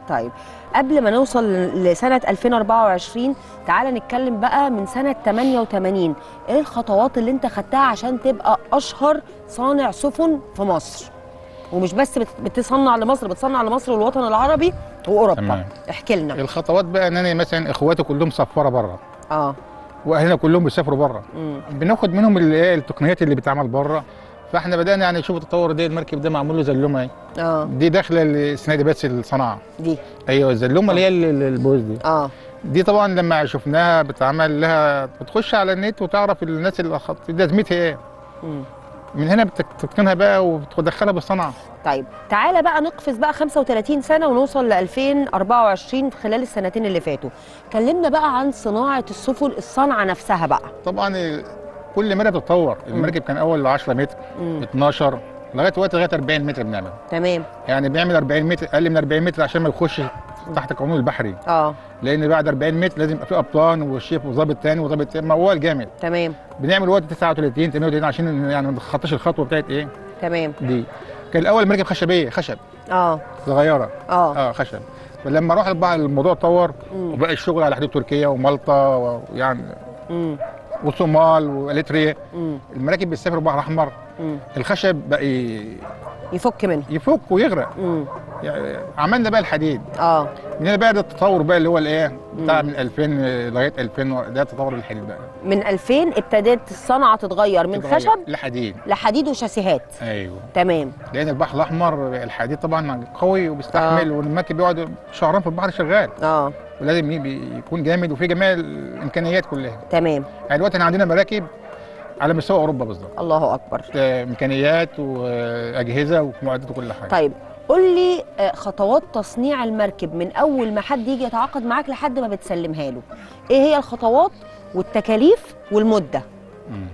طيب قبل ما نوصل لسنه 2024 تعالى نتكلم بقى من سنه 88 ايه الخطوات اللي انت خدتها عشان تبقى اشهر صانع سفن في مصر ومش بس بت- بتصنع لمصر بتصنع لمصر والوطن العربي واوروبا تمام. احكي لنا الخطوات بقى ان انا مثلا اخواتي كلهم سفاره بره اه واهلنا كلهم بيسافروا بره امم بناخد منهم اللي ايه التقنيات اللي بتتعمل بره فاحنا بدانا يعني نشوف التطور ده المركب ده معمول له زلومه اهي اه دي داخله السنه دي بس الصناعه دي ايوه الزلومه اللي هي ال- ال- البوز دي اه دي طبعا لما شفناها بتعمل لها بتخش على النت وتعرف الناس اللي خط لازمتها ايه مم. من هنا بتتقنها بقى وتدخلها بالصنعه طيب تعالى بقى نقفز بقى 35 سنة ونوصل ل 2024 خلال السنتين اللي فاتوا كلمنا بقى عن صناعة السفن الصنعة نفسها بقى طبعا ال- كل مره بتتطور المركب كان اول 10 متر مم. 12 لغايه دلوقتي لغايه 40 متر بنعمل تمام يعني بيعمل 40 متر اقل من 40 متر عشان ما يخش تحت القانون البحري اه لان بعد 40 متر لازم يبقى في ابطان وشيف وظابط تاني وظابط تاني موال جامد تمام بنعمل وقت 39 38 عشان يعني ما نتخطاش الخطوه بتاعت ايه تمام دي كان الاول مركب خشبيه خشب اه صغيره اه اه خشب فلما راح بقى الموضوع اتطور مم. وبقى الشغل على حدود تركيا ومالطا ويعني امم والصومال والاريتريا امم المراكب بتسافر البحر الاحمر امم الخشب بقى ي- يفك منه يفك ويغرق امم يعني عملنا بقى الحديد اه من هنا بقى ده التطور بقى اللي هو الايه بتاع مم. من 2000 لغايه 2000 ده تطور الحديد بقى من 2000 ابتدت الصنعه تتغير من تتغير خشب لحديد لحديد وشاسيهات ايوه تمام لان البحر الاحمر الحديد طبعا قوي وبيستحمل والمركب بيقعد شهرين في البحر شغال اه ولازم يبي- يكون جامد وفي جميع الامكانيات كلها تمام يعني دلوقتي احنا عندنا مراكب على مستوى اوروبا بالظبط الله اكبر آه، امكانيات واجهزه ومعدات وكل حاجه طيب قول لي آه، خطوات تصنيع المركب من اول ما حد يجي يتعاقد معاك لحد ما بتسلمها له ايه هي الخطوات والتكاليف والمده مم.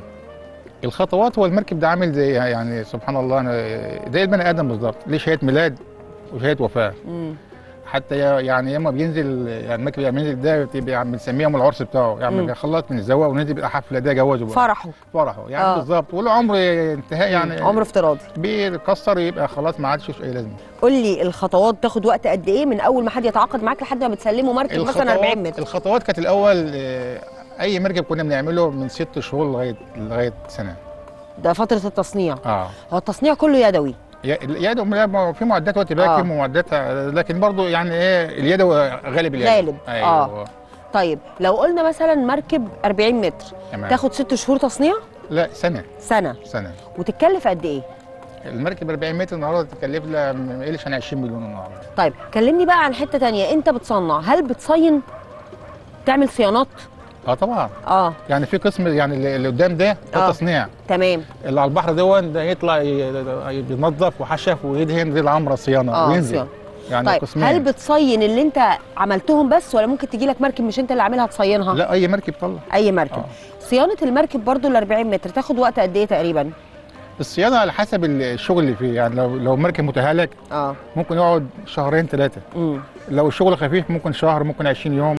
الخطوات هو المركب ده عامل زي يعني سبحان الله أنا زي البني ادم بالظبط ليه شهاده ميلاد وشهاده وفاه امم حتى يا- يعني لما بينزل يعني المركب لما بينزل ده بيبقى بنسميه يوم العرس بتاعه يعني مم. بيخلص من الزواج وننزل بيبقى حفله ده جوازه بقى فرحه فرحه يعني آه. بالظبط والعمر انتهاء يعني عمر افتراضي بيتكسر يبقى خلاص ما عادش اي لازمه قول لي الخطوات تاخد وقت قد ايه من اول ما حد يتعاقد معاك لحد ما بتسلمه مركب مثلا 40 متر الخطوات كانت الاول آه، اي مركب كنا بنعمله من ست شهور لغايه لغايه سنه ده فتره التصنيع اه هو التصنيع كله يدوي يد في معدات وقت باكم آه. ومعدات لكن برضو يعني ايه اليدوي غالب اليد غالب، ايوه آه. طيب لو قلنا مثلا مركب 40 متر تمام تاخد ست شهور تصنيع لا سنه سنه سنه وتتكلف قد ايه المركب 40 متر النهارده تكلف لها ما يقلش عن 20 مليون النهارده طيب كلمني بقى عن حته تانية انت بتصنع هل بتصين تعمل صيانات اه طبعا اه يعني في قسم يعني اللي اللي قدام ده ده آه. تصنيع تمام اللي على البحر دون ده يطلع ي- بينظف وحشف ويدهن دي العمره صيانه اه وينزل صيانة. يعني طيب قسمين هل بتصين اللي انت عملتهم بس ولا ممكن تجي لك مركب مش انت اللي عاملها تصينها لا اي مركب طلع اي مركب آه. صيانه المركب برضو ال 40 متر تاخد وقت قد ايه تقريبا الصيانه على حسب الشغل اللي فيه يعني لو لو مركب متهالك اه ممكن يقعد شهرين ثلاثه امم لو الشغل خفيف ممكن شهر ممكن 20 يوم